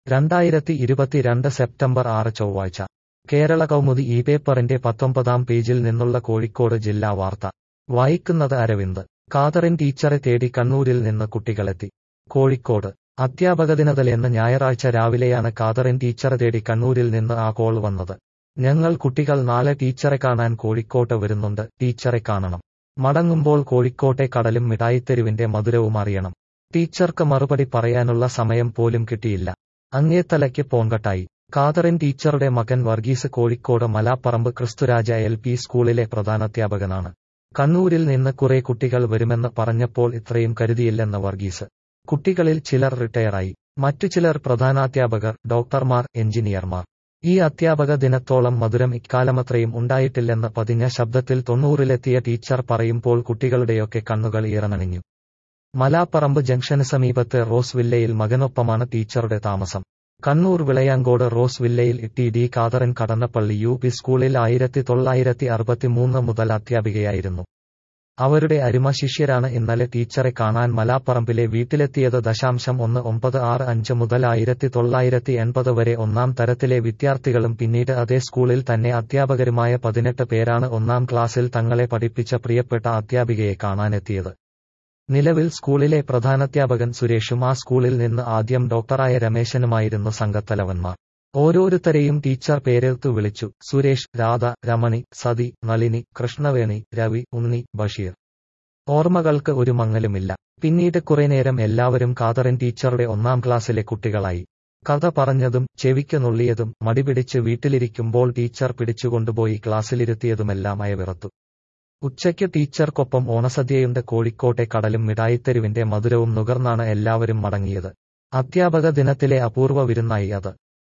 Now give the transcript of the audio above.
രണ്ടായിരത്തി ഇരുപത്തിരണ്ട് സെപ്റ്റംബർ ആറ് ചൊവ്വാഴ്ച കേരള കൗമുദി ഈ പേപ്പറിന്റെ പത്തൊമ്പതാം പേജിൽ നിന്നുള്ള കോഴിക്കോട് ജില്ലാ വാർത്ത വായിക്കുന്നത് അരവിന്ദ് കാതറിൻ ടീച്ചറെ തേടി കണ്ണൂരിൽ നിന്ന് കുട്ടികളെത്തി കോഴിക്കോട് അധ്യാപക ദിനതലേന്ന് ഞായറാഴ്ച രാവിലെയാണ് കാതറിൻ ടീച്ചറെ തേടി കണ്ണൂരിൽ നിന്ന് ആ കോൾ വന്നത് ഞങ്ങൾ കുട്ടികൾ നാളെ ടീച്ചറെ കാണാൻ കോഴിക്കോട്ട് വരുന്നുണ്ട് ടീച്ചറെ കാണണം മടങ്ങുമ്പോൾ കോഴിക്കോട്ടെ കടലും മിഠായിത്തെരുവിന്റെ മധുരവും അറിയണം ടീച്ചർക്ക് മറുപടി പറയാനുള്ള സമയം പോലും കിട്ടിയില്ല അങ്ങേത്തലയ്ക്ക് പോങ്കട്ടായി കാതറിൻ ടീച്ചറുടെ മകൻ വർഗീസ് കോഴിക്കോട് മലാപ്പറമ്പ് ക്രിസ്തുരാജ എൽ പി സ്കൂളിലെ പ്രധാനാധ്യാപകനാണ് കണ്ണൂരിൽ നിന്ന് കുറെ കുട്ടികൾ വരുമെന്ന് പറഞ്ഞപ്പോൾ ഇത്രയും കരുതിയില്ലെന്ന് വർഗീസ് കുട്ടികളിൽ ചിലർ റിട്ടയറായി മറ്റു ചിലർ പ്രധാനാധ്യാപകർ ഡോക്ടർമാർ എഞ്ചിനീയർമാർ ഈ അധ്യാപക ദിനത്തോളം മധുരം ഇക്കാലമത്രയും ഉണ്ടായിട്ടില്ലെന്ന് പതിഞ്ഞ ശബ്ദത്തിൽ തൊണ്ണൂറിലെത്തിയ ടീച്ചർ പറയുമ്പോൾ കുട്ടികളുടെയൊക്കെ കണ്ണുകൾ ഈറനണിഞ്ഞു മലാപ്പറമ്പ് ജംഗ്ഷന് സമീപത്ത് റോസ് വില്ലയിൽ മകനൊപ്പമാണ് ടീച്ചറുടെ താമസം കണ്ണൂർ വിളയാങ്കോട് റോസ് വില്ലയിൽ T D Catherine Kadannappally U P സ്കൂളിൽ ആയിരത്തി തൊള്ളായിരത്തി അറുപത്തിമൂന്ന് മുതൽ അധ്യാപികയായിരുന്നു അവരുടെ അരുമ ശിഷ്യരാണ് ഇന്നലെ ടീച്ചറെ കാണാൻ മലാപ്പറമ്പിലെ വീട്ടിലെത്തിയത് ദശാംശം ഒന്ന് ഒമ്പത് ആറ് അഞ്ച് മുതൽ ആയിരത്തി തൊള്ളായിരത്തി എൺപത് വരെ ഒന്നാം തരത്തിലെ വിദ്യാർത്ഥികളും പിന്നീട് അതേ സ്കൂളിൽ തന്നെ അധ്യാപകരുമായ പതിനെട്ട് പേരാണ് ഒന്നാം ക്ലാസ്സിൽ തങ്ങളെ പഠിപ്പിച്ച പ്രിയപ്പെട്ട അധ്യാപികയെ കാണാനെത്തിയത് നിലവിൽ സ്കൂളിലെ പ്രധാനാധ്യാപകൻ സുരേഷും ആ സ്കൂളിൽ നിന്ന് ആദ്യം ഡോക്ടറായ രമേശനുമായിരുന്നു സംഘത്തലവന്മാർ ഓരോരുത്തരെയും ടീച്ചർ പേരെടുത്തു വിളിച്ചു സുരേഷ് രാധ രമണി സതി നളിനി കൃഷ്ണവേണി രവി ഉണ്ണി ബഷീർ ഓർമ്മകൾക്ക് ഒരു മങ്ങലുമില്ല പിന്നീട് കുറെ നേരം എല്ലാവരും കാതറിൻ ടീച്ചറുടെ ഒന്നാം ക്ലാസ്സിലെ കുട്ടികളായി കഥ പറഞ്ഞതും ചെവിക്ക് നുള്ളിയതും മടിപിടിച്ച് വീട്ടിലിരിക്കുമ്പോൾ ടീച്ചർ പിടിച്ചുകൊണ്ടുപോയി ക്ലാസ്സിലിരുത്തിയതുമെല്ലാം അയവിറത്തു ഉച്ചയ്ക്ക് ടീച്ചർക്കൊപ്പം ഓണസദ്യയുണ്ട് കോഴിക്കോട്ടെ കടലും മിഠായിത്തെരുവിന്റെ മധുരവും നുകർന്നാണ് എല്ലാവരും മടങ്ങിയത് അധ്യാപക ദിനത്തിലെ അപൂർവ വിരുന്നായി അത്